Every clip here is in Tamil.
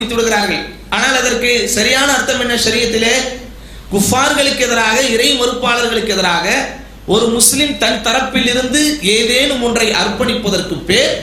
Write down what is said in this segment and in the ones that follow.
வைத்து விடுகிறார்கள் ஆனால் அதற்கு சரியான அர்த்தம் என்ன ஷரியத்திலே குஃபார்களுக்கு எதிராக இறை மறுப்பாளர்களுக்கு எதிராக ஒரு முஸ்லிம் தன் தரப்பில் இருந்து ஏதேனும் ஒன்றை அர்ப்பணிப்பதற்கு பேர்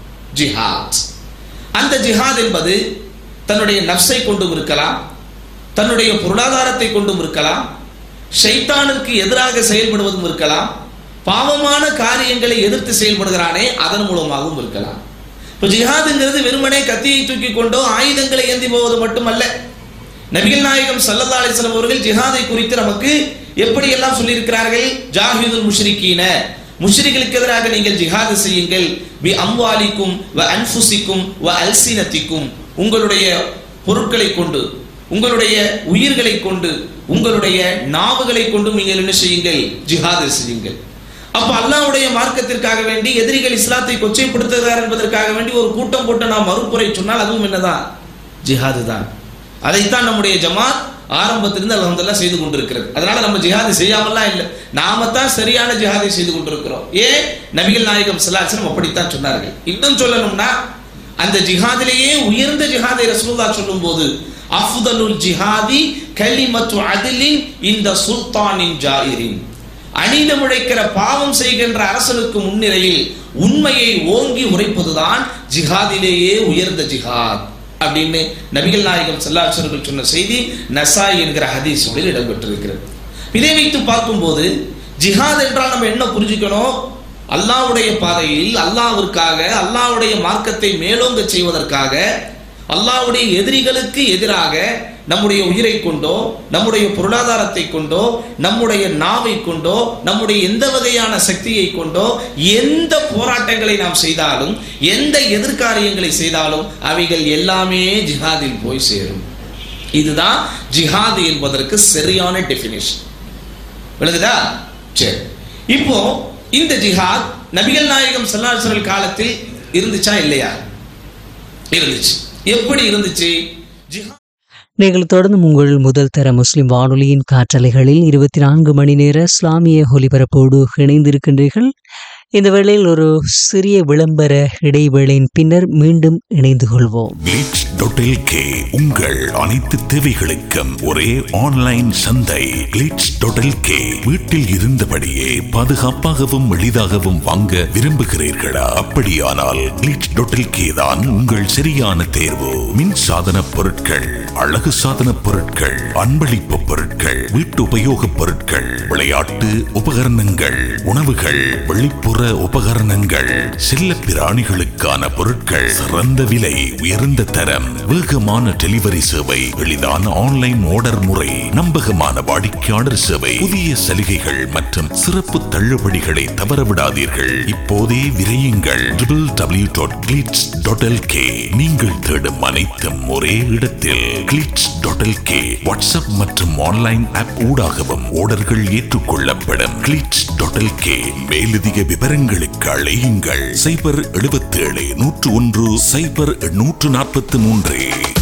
ஜிஹாத் அந்த ஜிஹாத் என்பது தன்னுடைய நப்சை கொண்டும் இருக்கலாம் தன்னுடைய பொருளாதாரத்தை கொண்டும் இருக்கலாம் ஷைத்தானுக்கு எதிராக செயல்படுவதும் இருக்கலாம் பாவமான காரியங்களை எதிர்த்து செயல்படுகிறானே அதன் மூலமாகவும் இருக்கலாம் இப்போ ஜிஹாதுங்கிறது வெறுமனே கத்தியை தூக்கி கொண்டோ ஆயுதங்களை ஏந்தி போவது மட்டுமல்ல நபிகள் நாயகம் சல்லல்லா அலிஸ்லாம் அவர்கள் ஜிஹாதை குறித்து நமக்கு எப்படியெல்லாம் சொல்லியிருக்கிறார்கள் ஜாஹிதுல் முஷ்ரிக்கீன முஷ்ரிகளுக்கு எதிராக நீங்கள் ஜிஹாது செய்யுங்கள் பி அம்வாலிக்கும் வ அன்ஃபுசிக்கும் வ அல்சினத்திக்கும் உங்களுடைய பொருட்களை கொண்டு உங்களுடைய உயிர்களை கொண்டு உங்களுடைய நாவுகளை கொண்டு நீங்கள் என்ன செய்யுங்கள் ஜிஹாது செய்யுங்கள் அப்ப அல்லாஹ்வுடைய மார்க்கத்திற்காக வேண்டி எதிரிகள் இஸ்லாத்தை கொச்சைப்படுத்துகிறார் என்பதற்காக வேண்டி ஒரு கூட்டம் போட்டு நாம் மறுப்புரை சொன்னால் அதுவும் என்னதான் ஜிஹாது தான் அதைத்தான் நம்முடைய ஜமாத் ஆரம்பத்திலிருந்து அல்ஹம்துலில்லாஹ் செய்து கொண்டிருக்கிறது அதனால நம்ம ஜிஹாது செய்யாமலாம் இல்லை நாம தான் சரியான ஜிஹாதை செய்து கொண்டிருக்கிறோம் ஏன் நபிகள் நாயகம் ஸல்லல்லாஹு அப்படித்தான் சொன்னார்கள் இன்னும் சொல்லணும்னா அந்த ஜிஹாதிலேயே உயர்ந்த ஜிஹாதை ரசூலுல்லாஹ் சொல்லும்போது அஃதலுல் ஜிஹாதி கலிமத்து அதிலின் இந்த சுல்தானின் ஜாயிரின் அநீதம் உழைக்கிற பாவம் செய்கின்ற அரசனுக்கு முன்னிலையில் உண்மையை ஓங்கி உரைப்பதுதான் ஜிஹாதிலேயே உயர்ந்த ஜிஹாத் அப்படின்னு நபிகள் நாயகம் செல்லாச்சர்கள் சொன்ன செய்தி நசாய் என்கிற ஹதீஸுடைய இடம்பெற்றிருக்கிறது இதை வைத்து பார்க்கும்போது ஜிஹாத் என்றால் நம்ம என்ன புரிஞ்சுக்கணும் அல்லாஹ்வுடைய பாதையில் அல்லாஹ்விற்காக அல்லாஹ்வுடைய மார்க்கத்தை மேலோங்க செய்வதற்காக அல்லாஹ்வுடைய எதிரிகளுக்கு எதிராக நம்முடைய உயிரை கொண்டோ நம்முடைய பொருளாதாரத்தை கொண்டோ நம்முடைய நாவை கொண்டோ நம்முடைய எந்த வகையான சக்தியை கொண்டோ எந்த போராட்டங்களை நாம் செய்தாலும் எந்த எதிர்காரியங்களை செய்தாலும் அவைகள் எல்லாமே ஜிஹாதில் போய் சேரும் இதுதான் ஜிஹாது என்பதற்கு சரியான டெபினிஷன் விளங்குதா சரி இப்போ இந்த ஜிஹாத் நபிகள் நாயகம் சல்லாசர்கள் காலத்தில் இருந்துச்சா இல்லையா இருந்துச்சு எப்படி இருந்துச்சு ஜிஹாத் நீங்கள் தொடர்ந்து உங்கள் முதல் தர முஸ்லிம் வானொலியின் காற்றலைகளில் இருபத்தி நான்கு மணி நேர இஸ்லாமிய ஒலிபரப்போடு இணைந்திருக்கின்றீர்கள் இந்த வேளையில் ஒரு சிறிய விளம்பர இடைவேளையின் பின்னர் மீண்டும் இணைந்து கொள்வோம் கிளிட்ஸ் டாட் கே உங்கள் அனைத்து தேவைகளுக்கும் ஒரே ஆன்லைன் சந்தை கிளிட்ஸ் டாட் கே வீட்டில் இருந்தபடியே பாதுகாப்பாகவும் எளிதாகவும் வாங்க விரும்புகிறீர்களா அப்படியானால் கிளிட்ஸ் டாட் கே தான் உங்கள் சரியான தேர்வு மின் சாதன பொருட்கள் அழகு சாதன பொருட்கள் அன்பளிப்பு பொருட்கள் வீட்டு உபயோகப் பொருட்கள் விளையாட்டு உபகரணங்கள் உணவுகள் வெளிப்புற உபகரணங்கள் செல்ல பிராணிகளுக்கான பொருட்கள் சிறந்த விலை உயர்ந்த தரம் வேகமான டெலிவரி சேவை எளிதான ஆன்லைன் ஆர்டர் முறை நம்பகமான வாடிக்கையாளர் சேவை புதிய சலுகைகள் மற்றும் சிறப்பு தள்ளுபடிகளை தவறவிடாதீர்கள் இப்போதே விரையுங்கள் double dot glitz dot K நீங்கள் தேடும் அனைத்தும் ஒரே இடத்தில் கிளிட்ஸ் டாட் கே வாட்ஸ்அப் மற்றும் ஆன்லைன் ஆப் ஊடாகவும் ஆர்டர்கள் ஏற்றுக்கொள்ளப்படும் கிளிட்ஸ் டாட் கே மேலதிக விவரங்களுக்கு அழையுங்கள் சைபர் 77 நூற்று ஒன்று சைபர் நூற்று நாற்பத்தி மூன்று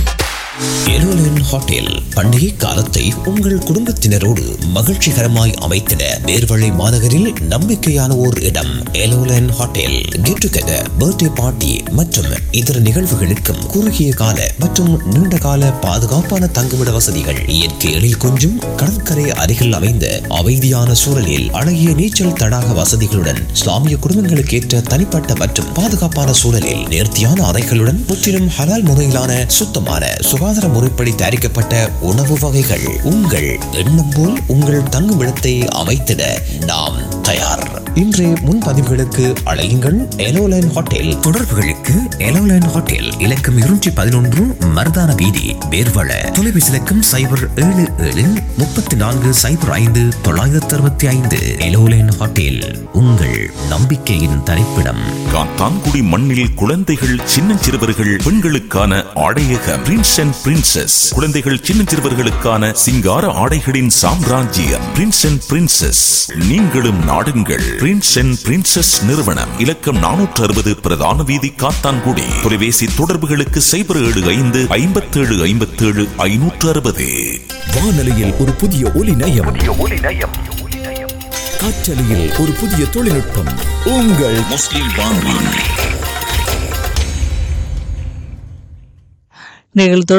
எருலன் ஹோட்டல் பண்டிகை காலத்தை உங்கள் குடும்பத்தினரோடு மகிழ்ச்சிகரமாய் அமைத்திட நேர்வழி மாநகரில் நம்பிக்கையான ஓர் இடம் எலோலன் hotel get together birthday party மற்றும் இதர நிகழ்வுகளுக்கும் குறுகிய கால மற்றும் நீண்ட கால பாதுகாப்பான தங்குமிட வசதிகள் இயற்கை எழில் கொஞ்சும் கடற்கரை அருகில் அமைந்த அமைதியான சூழலில் அழகிய நீச்சல் தடாக வசதிகளுடன் இஸ்லாமிய குடும்பங்களுக்கு ஏற்ற தனிப்பட்ட மற்றும் பாதுகாப்பான சூழலில் நேர்த்தியான அறைகளுடன் முற்றிலும் ஹலால் முறையிலான சுத்தமான சுகாதார முறைப்படி தயாரிக்கப்பட்ட உணவு வகைகள் உங்கள் எண்ணம் போல் உங்கள் தங்குமிடத்தை அமைத்திட நாம் தயார் இன்றைய முன்பதிவுகளுக்கு அழையுங்கள் எலோலைன் ஹோட்டல் தொடர்புகளுக்கு எலோலைன் ஹோட்டல் இலக்கம் இருநூற்றி பதினொன்று மருதான வீதி வேர்வள தொலைபேசி இலக்கம் சைபர் ஏழு ஏழு முப்பத்தி நான்கு சைபர் ஐந்து தொள்ளாயிரத்தி அறுபத்தி ஐந்து எலோலைன் ஹோட்டல் உங்கள் நம்பிக்கையின் தரிப்பிடம் காத்தான்குடி மண்ணில் குழந்தைகள் சின்னஞ்சிறுவர்கள் பெண்களுக்கான ஆடையகம் பிரின்ஸ் அண்ட் பிரின்சஸ் குழந்தைகள் சின்னஞ்சிறுவர்களுக்கான சிங்கார ஆடைகளின் சாம்ராஜ்யம் பிரின்ஸ் அண்ட் பிரின்சஸ் நீங்களும் நாடுங்கள் பிரின்ஸ் அண்ட் பிரின்சஸ் நிறுவனம் இலக்கம் நானூற்று அறுபது பிரதான வீதி காத்தான்குடி தொலைபேசி தொடர்புகளுக்கு சைபர் ஏழு ஐந்து ஐம்பத்தேழு ஐம்பத்தேழு ஐநூற்று அறுபது வானொலியில் ஒரு புதிய ஒலி நயம் காற்றலையில் ஒரு புதிய தொழில்நுட்பம் உங்கள் முஸ்லிம் வானொலி நீங்கள்